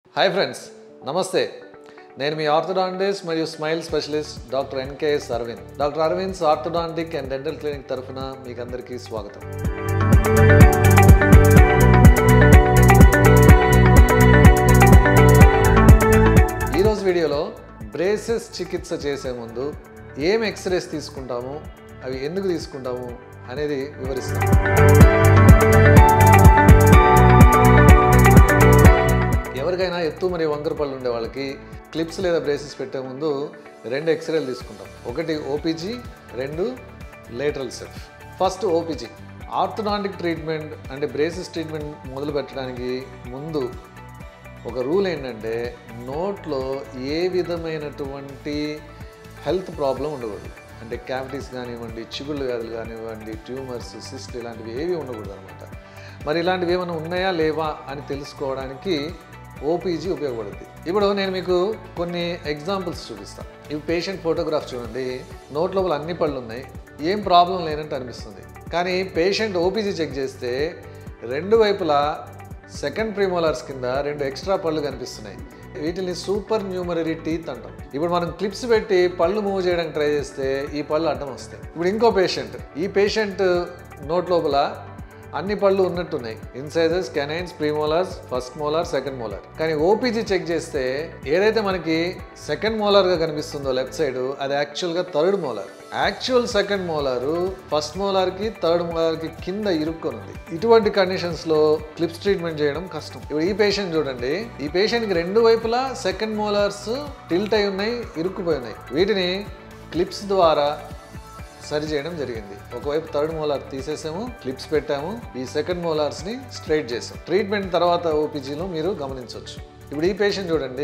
Hi friends నమస్తే నేను మీ ఆర్థోడాంటిస్ట్ మరియు smile specialist doctor N K S Aravind doctor Aravind's orthodontic and dental clinic తరఫున మీకు అందరికీ స్వాగతం ఈరోజు వీడియోలో బ్రేసెస్ చికిత్స చేసే ముందు ఏం ఎక్స్రేస్ తీసుకుంటాము అవి ఎందుకు తీసుకుంటాము అనేది వివరిస్తాము ఎవరికైనా ఎత్తు మరియు వంకర పళ్ళు ఉండే వాళ్ళకి క్లిప్స్ లేదా బ్రేసెస్ పెట్టే ముందు రెండు ఎక్స్రేలు తీసుకుంటాం ఒకటి ఓపీజీ రెండు lateral ceph first OPG orthodontic treatment అంటే బ్రేసెస్ ట్రీట్మెంట్ మొదలు పెట్టడానికి ముందు ఒక రూల్ ఏంటంటే నోట్లో ఏ విధమైనటువంటి హెల్త్ ప్రాబ్లం ఉండకూడదు అంటే క్యావిటీస్ కానివ్వండి చిగుళ్ళు వ్యాధులు కానివ్వండి ట్యూమర్స్ సిస్ట్ ఇలాంటివి ఏవి ఉండకూడదు అనమాట మరి ఇలాంటివి ఏమైనా ఉన్నాయా లేవా అని తెలుసుకోవడానికి ఓపీజీ ఉపయోగపడుతుంది ఇప్పుడు నేను మీకు కొన్ని ఎగ్జాంపుల్స్ చూపిస్తాను ఇవి పేషెంట్ ఫోటోగ్రాఫ్ చూడండి నోట్ లోపల అన్ని పళ్ళు ఉన్నాయి ఏం ప్రాబ్లం లేనట్టు అనిపిస్తుంది కానీ పేషెంట్ ఓపీజీ చెక్ చేస్తే రెండు వైపులా సెకండ్ ప్రీమోలార్స్ కింద రెండు ఎక్స్ట్రా పళ్ళు కనిపిస్తున్నాయి వీటిని సూపర్ న్యూమరరీ టీత్ అంటాం ఇప్పుడు మనం క్లిప్స్ పెట్టి పళ్ళు మూవ్ చేయడానికి ట్రై చేస్తే ఈ పళ్ళు అడ్డం వస్తాయి ఇప్పుడు ఇంకో పేషెంట్ ఈ పేషెంట్ నోట్ లోపల అన్ని పళ్ళు ఉన్నట్టున్నాయి incisors canines premolars first molar second molar కానీ ఓపీజీ చెక్ చేస్తే ఏదైతే మనకి సెకండ్ మోలార్గా కనిపిస్తుందో లెఫ్ట్ సైడ్ అది యాక్చువల్గా third molar actual second molar first మోలార్కి థర్డ్ మోలార్కి కింద ఇరుక్కొని ఉంది ఇటువంటి కండిషన్స్లో క్లిప్స్ ట్రీట్మెంట్ చేయడం కష్టం ఇప్పుడు ఈ పేషెంట్ చూడండి ఈ పేషెంట్కి రెండు వైపులా సెకండ్ మోలార్స్ టిల్ట్ అయి ఉన్నాయి ఇరుక్కుపోయి ఉన్నాయి వీటిని క్లిప్స్ ద్వారా సరి చేయడం జరిగింది ఒకవైపు థర్డ్ మోలార్ తీసేసాము క్లిప్స్ పెట్టాము ఈ సెకండ్ మోలార్స్ని స్ట్రైట్ చేసాం ట్రీట్మెంట్ తర్వాత ఓపీజీలో మీరు గమనించవచ్చు ఇప్పుడు ఈ పేషెంట్ చూడండి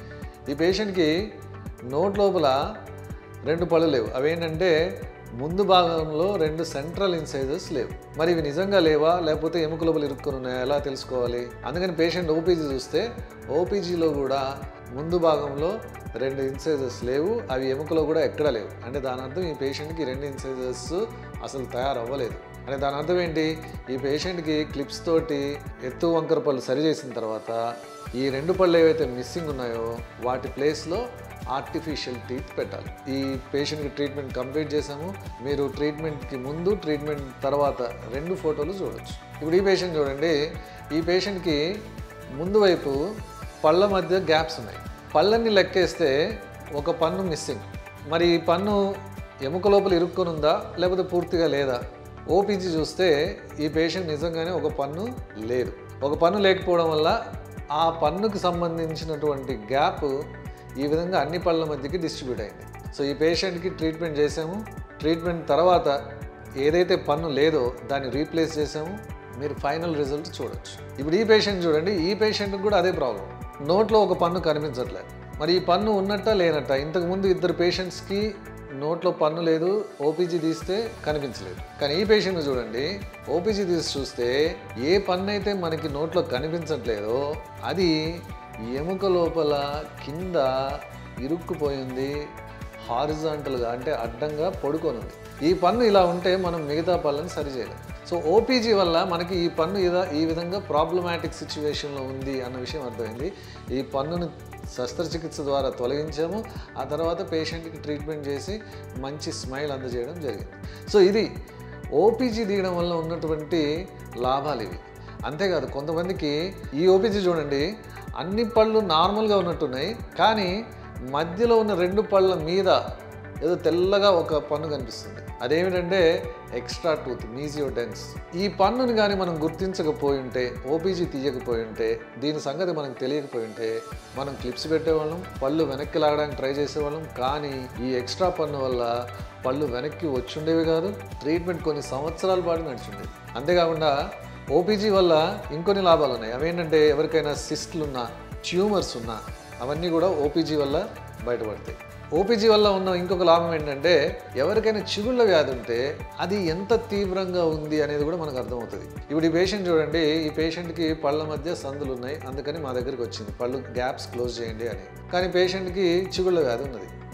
ఈ పేషెంట్కి నోట్ లోపల రెండు పళ్ళు లేవు అవేంటంటే ముందు భాగంలో రెండు సెంట్రల్ ఇన్సైజెస్ లేవు మరి ఇవి నిజంగా లేవా లేకపోతే ఎముక లోపల ఇరుక్కుని ఉన్నాయా ఎలా తెలుసుకోవాలి అందుకని పేషెంట్ ఓపీజీ చూస్తే ఓపీజీలో కూడా ముందు భాగంలో రెండు ఇన్సైజెస్ లేవు అవి ఎముకలో కూడా ఎక్కడా లేవు అంటే దాని అర్థం ఈ పేషెంట్కి రెండు ఇన్సైజెస్ అసలు తయారవ్వలేదు అంటే దాని అర్థం ఏంటి ఈ పేషెంట్కి క్లిప్స్ తోటి ఎత్తు వంకర పళ్ళు సరి చేసిన తర్వాత ఈ రెండు పళ్ళు ఏవైతే మిస్సింగ్ ఉన్నాయో వాటి ప్లేస్లో ఆర్టిఫిషియల్ టీత్ పెట్టాలి ఈ పేషెంట్కి ట్రీట్మెంట్ కంప్లీట్ చేసాము మీరు ట్రీట్మెంట్కి ముందు ట్రీట్మెంట్ తర్వాత రెండు ఫోటోలు చూడొచ్చు ఇప్పుడు ఈ పేషెంట్ చూడండి ఈ పేషెంట్కి ముందు వైపు పళ్ళ మధ్య గ్యాప్స్ ఉన్నాయి పళ్ళని లెక్కేస్తే ఒక పన్ను మిస్సింగ్ మరి ఈ పన్ను ఎముక లోపల ఇరుక్కొని ఉందా లేకపోతే పూర్తిగా లేదా ఓపీజీ చూస్తే ఈ పేషెంట్ నిజంగానే ఒక పన్ను లేదు ఒక పన్ను లేకపోవడం వల్ల ఆ పన్నుకు సంబంధించినటువంటి గ్యాప్ ఈ విధంగా అన్ని పళ్ళ మధ్యకి డిస్ట్రిబ్యూట్ అయింది సో ఈ పేషెంట్కి ట్రీట్మెంట్ చేసాము ట్రీట్మెంట్ తర్వాత ఏదైతే పన్ను లేదో దాన్ని రీప్లేస్ చేసాము మీరు ఫైనల్ రిజల్ట్ చూడొచ్చు ఇప్పుడు ఈ పేషెంట్ చూడండి ఈ పేషెంట్కి కూడా అదే ప్రాబ్లం నోట్లో ఒక పన్ను కనిపించట్లేదు మరి ఈ పన్ను ఉన్నట్ట లేనట్ట ఇంతకుముందు ఇద్దరు పేషెంట్స్కి నోట్లో పన్ను లేదు ఓపీజీ తీస్తే కనిపించలేదు కానీ ఈ పేషెంట్ చూడండి ఓపీజీ తీసి చూస్తే ఏ పన్ను అయితే మనకి నోట్లో కనిపించట్లేదో అది ఎముక లోపల కింద ఇరుక్కుపోయింది హారిజాంటల్గా అంటే అడ్డంగా పడుకోనుంది ఈ పన్ను ఇలా ఉంటే మనం మిగతా పళ్ళని సరిచేయలేం సో ఓపీజీ వల్ల మనకి ఈ పన్ను ఇదా ఈ విధంగా ప్రాబ్లమాటిక్ సిచ్యువేషన్లో ఉంది అన్న విషయం అర్థమైంది ఈ పన్నును శస్త్రచికిత్స ద్వారా తొలగించాము ఆ తర్వాత పేషెంట్కి ట్రీట్మెంట్ చేసి మంచి స్మైల్ అందజేయడం జరిగింది సో ఇది ఓపీజీ తీయడం వల్ల ఉన్నటువంటి లాభాలు ఇవి అంతేకాదు కొంతమందికి ఈ ఓపీజీ చూడండి అన్ని పళ్ళు నార్మల్గా ఉన్నట్టున్నాయి కానీ మధ్యలో ఉన్న రెండు పళ్ళ మీద ఏదో తెల్లగా ఒక పన్ను కనిపిస్తుంది అదేమిటంటే ఎక్స్ట్రా టూత్ మీజియోడెన్స్ ఈ పన్నుని కానీ మనం గుర్తించకపోయి ఉంటే ఓపీజీ తీయకపోయి ఉంటే దీని సంగతి మనకు తెలియకపోయి ఉంటే మనం క్లిప్స్ పెట్టేవాళ్ళం పళ్ళు వెనక్కి లాగడానికి ట్రై చేసేవాళ్ళం కానీ ఈ ఎక్స్ట్రా పన్ను వల్ల పళ్ళు వెనక్కి వచ్చుండేవి కాదు ట్రీట్మెంట్ కొన్ని సంవత్సరాల పాటు నడిచిండేది అంతేకాకుండా ఓపీజీ వల్ల ఇంకొన్ని లాభాలు ఉన్నాయి అవేంటంటే ఎవరికైనా సిస్ట్లు ఉన్నా ట్యూమర్స్ ఉన్నా అవన్నీ కూడా ఓపీజీ వల్ల బయటపడతాయి ఓపీజీ వల్ల ఉన్న ఇంకొక లాభం ఏంటంటే ఎవరికైనా చిగుళ్ళ వ్యాధి ఉంటే అది ఎంత తీవ్రంగా ఉంది అనేది కూడా మనకు అర్థమవుతుంది ఇప్పుడు ఈ పేషెంట్ చూడండి ఈ పేషెంట్కి పళ్ళ మధ్య సందులు ఉన్నాయి అందుకని మా దగ్గరికి వచ్చింది పళ్ళు గ్యాప్స్ క్లోజ్ చేయండి అని కానీ పేషెంట్కి చిగుళ్ళ వ్యాధి ఉన్నది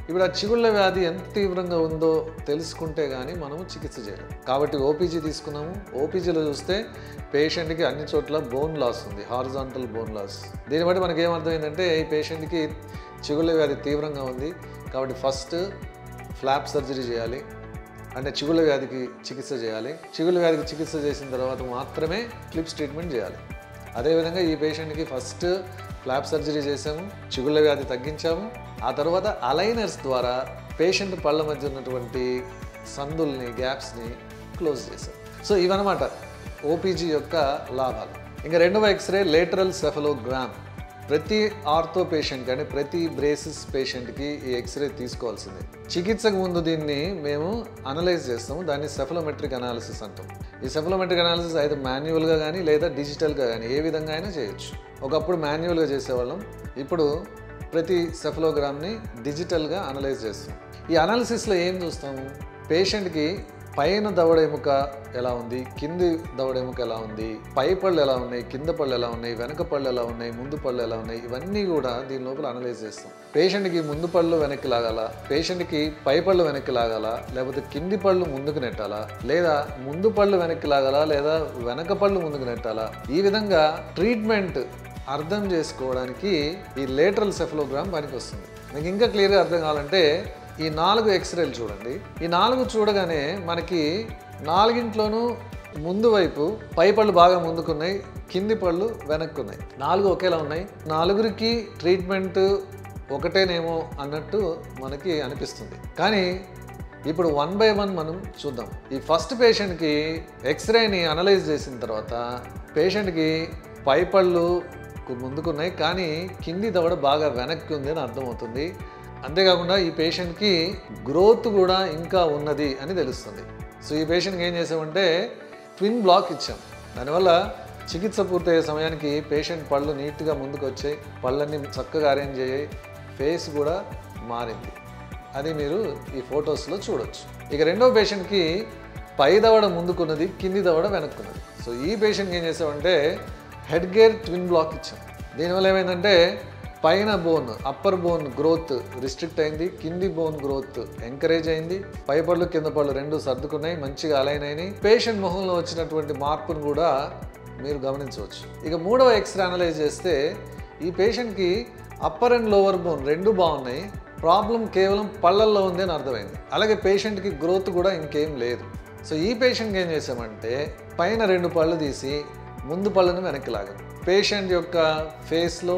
ఇప్పుడు ఆ చిగుళ్ళ వ్యాధి ఎంత తీవ్రంగా ఉందో తెలుసుకుంటే కానీ మనము చికిత్స చేయలేం కాబట్టి ఓపీజీ తీసుకున్నాము ఓపీజీలో చూస్తే పేషెంట్కి అన్ని చోట్ల బోన్ లాస్ ఉంది హారిజాంటల్ బోన్ లాస్ దీన్ని బట్టి మనకి ఏమర్థమైందంటే ఈ పేషెంట్కి చిగుళ్ళ వ్యాధి తీవ్రంగా ఉంది కాబట్టి ఫస్ట్ ఫ్లాప్ సర్జరీ చేయాలి అంటే చిగుళ్ళ వ్యాధికి చికిత్స చేయాలి చిగుళ్ళ వ్యాధికి చికిత్స చేసిన తర్వాత మాత్రమే క్లిప్స్ ట్రీట్మెంట్ చేయాలి అదేవిధంగా ఈ పేషెంట్కి ఫస్ట్ ఫ్లాప్ సర్జరీ చేసాము చిగుళ్ళ వ్యాధి తగ్గించాము ఆ తర్వాత అలైనర్స్ ద్వారా పేషెంట్ పళ్ళ మధ్య ఉన్నటువంటి సందుల్ని గ్యాప్స్ని క్లోజ్ చేశాం సో ఇవన్నమాట ఓపీజీ యొక్క లాభాలు ఇంకా రెండవ ఎక్స్రే లేటరల్ సెఫలోగ్రామ్ ప్రతి ఆర్థో పేషెంట్ కానీ ప్రతి బ్రేసిస్ పేషెంట్కి ఈ ఎక్స్రే తీసుకోవాల్సిందే చికిత్సకు ముందు దీన్ని మేము అనలైజ్ చేస్తాము దాన్ని సెఫలోమెట్రిక్ అనాలిసిస్ అంటాం ఈ సెఫలోమెట్రిక్ అనాలిసిస్ అయితే మాన్యువల్గా కానీ లేదా డిజిటల్గా కానీ ఏ విధంగా అయినా చేయొచ్చు ఒకప్పుడు మాన్యువల్గా చేసేవాళ్ళం ఇప్పుడు ప్రతి సెఫలోగ్రామ్ని డిజిటల్గా అనలైజ్ చేస్తాం ఈ అనాలిసిస్లో ఏం చూస్తాము పేషెంట్కి పైన దవడ ఎముక ఎలా ఉంది కింది దవడ ఎముక ఎలా ఉంది పై పళ్ళు ఎలా ఉన్నాయి కింద పళ్ళు ఎలా ఉన్నాయి వెనక పళ్ళు ఎలా ఉన్నాయి ముందు పళ్ళు ఎలా ఉన్నాయి ఇవన్నీ కూడా దీని లోపల అనలైజ్ చేస్తాం పేషెంట్కి ముందు పళ్ళు వెనక్కి లాగాల పేషెంట్కి పై పళ్ళు వెనక్కి లాగాల లేకపోతే కింది పళ్ళు ముందుకు నెట్టాలా లేదా ముందు పళ్ళు వెనక్కి లాగాలా లేదా వెనక పళ్ళు ముందుకు నెట్టాలా ఈ విధంగా ట్రీట్మెంట్ అర్థం చేసుకోవడానికి ఈ లేటరల్ సెఫలోగ్రామ్ పనికి వస్తుంది మీకు ఇంకా క్లియర్గా అర్థం కావాలంటే ఈ నాలుగు ఎక్స్రేలు చూడండి ఈ నాలుగు చూడగానే మనకి నాలుగింట్లోనూ ముందు వైపు పై పళ్ళు బాగా ముందుకున్నాయి కింది పళ్ళు వెనక్కున్నాయి నాలుగు ఒకేలా ఉన్నాయి నాలుగురికి ట్రీట్మెంట్ ఒకటేనేమో అన్నట్టు మనకి అనిపిస్తుంది కానీ ఇప్పుడు వన్ బై వన్ మనం చూద్దాం ఈ ఫస్ట్ పేషెంట్కి ఎక్స్రేని అనలైజ్ చేసిన తర్వాత పేషెంట్కి పై పళ్ళు ముందుకున్నాయి కానీ కింది దవడ బాగా వెనక్కి ఉంది అని అర్థమవుతుంది అంతేకాకుండా ఈ పేషెంట్కి గ్రోత్ కూడా ఇంకా ఉన్నది అని తెలుస్తుంది సో ఈ పేషెంట్కి ఏం చేసామంటే ట్విన్ బ్లాక్ ఇచ్చాం దానివల్ల చికిత్స పూర్తయ్యే సమయానికి పేషెంట్ పళ్ళు నీట్గా ముందుకు వచ్చాయి పళ్ళన్నీ చక్కగా అరేంజ్ అయ్యాయి ఫేస్ కూడా మారింది అది మీరు ఈ ఫొటోస్లో చూడొచ్చు ఇక రెండో పేషెంట్కి పై దవడ ముందుకున్నది కింది దవడ వెనక్కున్నది సో ఈ పేషెంట్కి ఏం చేసామంటే హెడ్ గేర్ ట్విన్ బ్లాక్ ఇచ్చాం దీనివల్ల ఏమైందంటే పైన bone upper bone growth restrict అయింది కింది బోన్ గ్రోత్ ఎంకరేజ్ అయింది పై పళ్ళు కింద పళ్ళు రెండు సర్దుకున్నాయి మంచిగా అలైన్ అయినాయి పేషెంట్ మొహంలో వచ్చినటువంటి మార్పును కూడా మీరు గమనించవచ్చు ఇక మూడవ ఎక్స్రే అనలైజ్ చేస్తే ఈ పేషెంట్కి అప్పర్ అండ్ లోవర్ బోన్ రెండు బాగున్నాయి ప్రాబ్లం కేవలం పళ్ళల్లో ఉంది అని అర్థమైంది అలాగే పేషెంట్కి గ్రోత్ కూడా ఇంకేం లేదు సో ఈ పేషెంట్కి ఏం చేసామంటే పైన రెండు పళ్ళు తీసి ముందు పళ్ళను వెనక్కి లాగాం పేషెంట్ యొక్క ఫేస్లో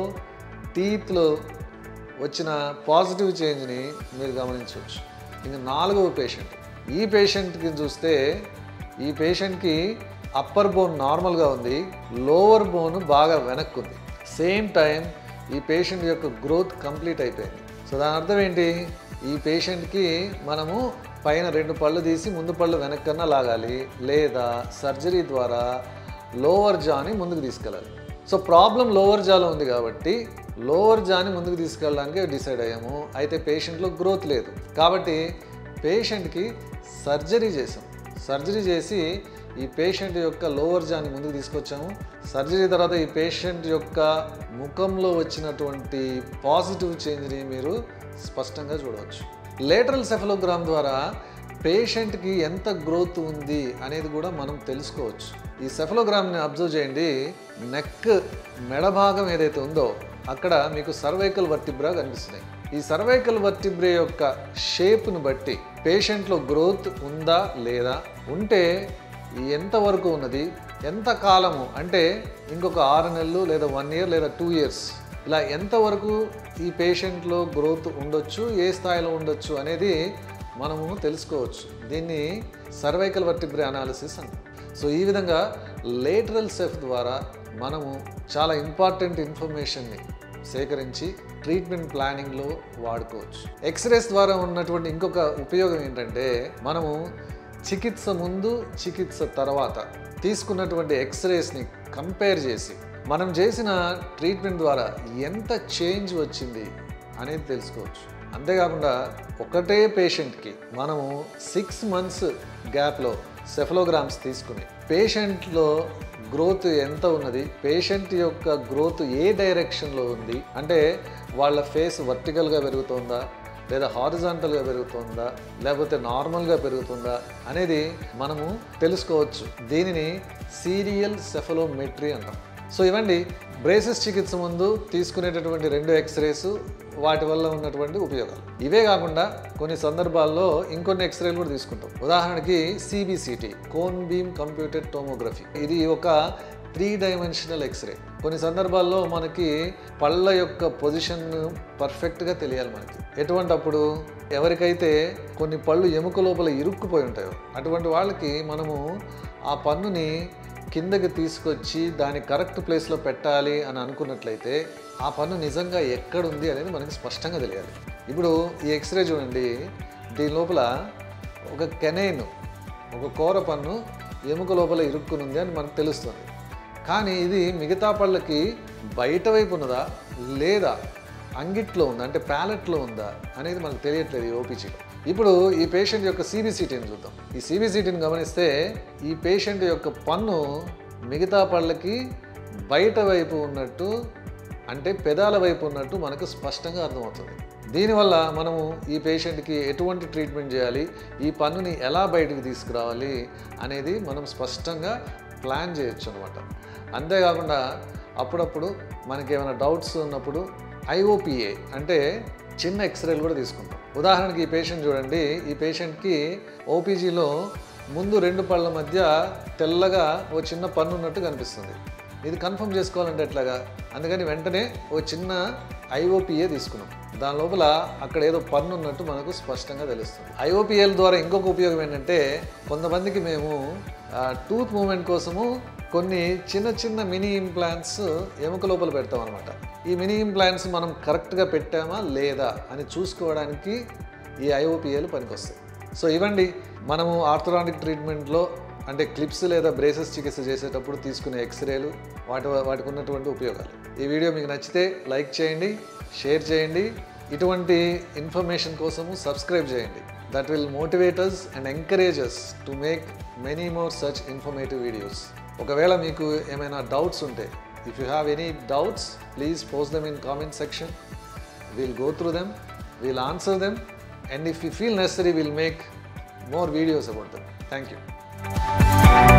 టీత్లో వచ్చిన పాజిటివ్ చేంజ్ని మీరు గమనించవచ్చు ఇంకా నాలుగవ పేషెంట్ ఈ పేషెంట్కి చూస్తే ఈ పేషెంట్కి అప్పర్ బోన్ నార్మల్గా ఉంది లోవర్ బోన్ బాగా వెనక్కి ఉంది సేమ్ టైం ఈ పేషెంట్ యొక్క గ్రోత్ కంప్లీట్ అయిపోయింది సో దాని అర్థం ఏంటి ఈ పేషెంట్కి మనము పైన రెండు పళ్ళు తీసి ముందు పళ్ళు వెనక్కన్నా లాగాలి లేదా సర్జరీ ద్వారా లోవర్ జాని ముందుకు తీసుకెళ్ళాలి సో ప్రాబ్లం లోవర్ జాలో ఉంది కాబట్టి లోవర్ జాని ముందుకు తీసుకెళ్ళడానికి డిసైడ్ అయ్యాము అయితే పేషెంట్లో గ్రోత్ లేదు కాబట్టి పేషెంట్కి సర్జరీ చేసాం సర్జరీ చేసి ఈ పేషెంట్ యొక్క లోవర్ జాని ముందుకు తీసుకొచ్చాము సర్జరీ తర్వాత ఈ పేషెంట్ యొక్క ముఖంలో వచ్చినటువంటి పాజిటివ్ చేంజ్ని మీరు స్పష్టంగా చూడవచ్చు లేటరల్ సెఫలోగ్రామ్ ద్వారా పేషెంట్కి ఎంత గ్రోత్ ఉంది అనేది కూడా మనం తెలుసుకోవచ్చు ఈ సెఫలోగ్రామ్ని అబ్జర్వ్ చేయండి నెక్ మెడ భాగం ఏదైతే ఉందో అక్కడ మీకు సర్వైకల్ వర్టిబ్రా కనిపిస్తున్నాయి ఈ సర్వైకల్ వర్టిబ్రే యొక్క షేప్ను బట్టి పేషెంట్లో గ్రోత్ ఉందా లేదా ఉంటే ఎంతవరకు ఉన్నది ఎంత కాలము అంటే ఇంకొక ఆరు నెలలు లేదా వన్ ఇయర్ లేదా టూ ఇయర్స్ ఇలా ఎంతవరకు ఈ పేషెంట్లో గ్రోత్ ఉండొచ్చు ఏ స్థాయిలో ఉండొచ్చు అనేది మనము తెలుసుకోవచ్చు దీన్ని సర్వైకల్ వర్టిబ్రే అనాలిసిస్ అంటాం సో ఈ విధంగా లేటరల్ సెఫ్ ద్వారా మనము చాలా ఇంపార్టెంట్ ఇన్ఫర్మేషన్ని సేకరించి ట్రీట్మెంట్ ప్లానింగ్లో వాడుకోవచ్చు ఎక్స్రేస్ ద్వారా ఉన్నటువంటి ఇంకొక ఉపయోగం ఏంటంటే మనము చికిత్స ముందు చికిత్స తర్వాత తీసుకున్నటువంటి ఎక్స్రేస్ని కంపేర్ చేసి మనం చేసిన ట్రీట్మెంట్ ద్వారా ఎంత చేంజ్ వచ్చింది అనేది తెలుసుకోవచ్చు అంతేకాకుండా ఒకటే పేషెంట్కి మనము సిక్స్ మంత్స్ గ్యాప్లో సెఫలోగ్రామ్స్ తీసుకుని పేషెంట్లో గ్రోత్ ఎంత ఉన్నది పేషెంట్ యొక్క గ్రోత్ ఏ డైరెక్షన్లో ఉంది అంటే వాళ్ళ ఫేస్ వర్టికల్గా పెరుగుతుందా లేదా హారిజాంటల్గా పెరుగుతుందా లేకపోతే నార్మల్గా పెరుగుతుందా అనేది మనము తెలుసుకోవచ్చు దీనిని సీరియల్ సెఫలోమెట్రీ అంటాం సో ఇవండి బ్రేసెస్ చికిత్స ముందు తీసుకునేటటువంటి రెండు ఎక్స్రేస్ వాటి వల్ల ఉన్నటువంటి ఉపయోగాలు ఇవే కాకుండా కొన్ని సందర్భాల్లో ఇంకొన్ని ఎక్స్రేలు కూడా తీసుకుంటాం ఉదాహరణకి CBCT cone beam computed tomography ఇది ఒక త్రీ డైమెన్షనల్ ఎక్స్రే కొన్ని సందర్భాల్లో మనకి పళ్ళ యొక్క పొజిషన్ పర్ఫెక్ట్గా తెలియాలి మనకి ఎటువంటి అప్పుడు ఎవరికైతే కొన్ని పళ్ళు ఎముక లోపల ఇరుక్కుపోయి ఉంటాయో అటువంటి వాళ్ళకి మనము ఆ పన్నుని కిందకి తీసుకొచ్చి దాని కరెక్ట్ ప్లేస్లో పెట్టాలి అని అనుకున్నట్లయితే ఆ పన్ను నిజంగా ఎక్కడుంది అనేది మనకి స్పష్టంగా తెలియాలి ఇప్పుడు ఈ ఎక్స్రే చూడండి దీని లోపల ఒక కెనైన్ ఒక కూర పన్ను ఎముక లోపల ఇరుక్కుని ఉంది అని మనకు తెలుస్తుంది కానీ ఇది మిగతా పళ్ళకి బయట వైపు ఉన్నదా లేదా అంగిట్లో ఉందా అంటే ప్యాలెట్లో ఉందా అనేది మనకు తెలియట్లేదు ఈ ఓపీజీలో ఇప్పుడు ఈ పేషెంట్ యొక్క సిబిసిటీని చూద్దాం ఈ సిబిసిటీని గమనిస్తే ఈ పేషెంట్ యొక్క పన్ను మిగతా పళ్ళకి బయట వైపు ఉన్నట్టు అంటే పెదాల వైపు ఉన్నట్టు మనకు స్పష్టంగా అర్థమవుతుంది దీనివల్ల మనము ఈ పేషెంట్కి ఎటువంటి ట్రీట్మెంట్ చేయాలి ఈ పన్నుని ఎలా బయటకు తీసుకురావాలి అనేది మనం స్పష్టంగా ప్లాన్ చేయొచ్చు అనమాట అంతేకాకుండా అప్పుడప్పుడు మనకి ఏమైనా డౌట్స్ ఉన్నప్పుడు ఐఓపిఏ అంటే చిన్న ఎక్స్రేలు కూడా తీసుకుంటాం ఉదాహరణకి ఈ పేషెంట్ చూడండి ఈ పేషెంట్కి ఓపీజీలో ముందు రెండు పళ్ళ మధ్య తెల్లగా ఓ చిన్న పన్ను ఉన్నట్టు కనిపిస్తుంది ఇది కన్ఫర్మ్ చేసుకోవాలంటే ఎట్లాగా అందుకని వెంటనే ఓ చిన్న ఐఓపిఏ తీసుకున్నాం దాని లోపల అక్కడ ఏదో పన్ను ఉన్నట్టు మనకు స్పష్టంగా తెలుస్తుంది ఐఓపిఎల్ ద్వారా ఇంకొక ఉపయోగం ఏంటంటే కొంతమందికి మేము టూత్ మూమెంట్ కోసము కొన్ని చిన్న చిన్న మినీ ఇంప్లాంట్స్ ఎముక లోపల పెడతాం అనమాట ఈ మినీ ఇంప్లాంట్స్ మనం కరెక్ట్గా పెట్టామా లేదా అని చూసుకోవడానికి ఈ ఐఓపిఏలు పనికొస్తాయి సో ఇవ్వండి మనము ఆర్థోడాంటిక్ ట్రీట్మెంట్లో అంటే క్లిప్స్ లేదా బ్రేసెస్ చికిత్స చేసేటప్పుడు తీసుకునే ఎక్స్రేలు వాటి వాటికి ఉన్నటువంటి ఉపయోగాలు ఈ వీడియో మీకు నచ్చితే లైక్ చేయండి షేర్ చేయండి ఇటువంటి ఇన్ఫర్మేషన్ కోసము సబ్స్క్రైబ్ చేయండి that will motivators and encourages to make many more such informative videos ఒకవేళ మీకు ఏమైనా డౌట్స్ ఉంటే if you have any doubts please post them in comment section we'll go through them, we'll answer them, and if we feel necessary, we'll make more videos about them. Thank you.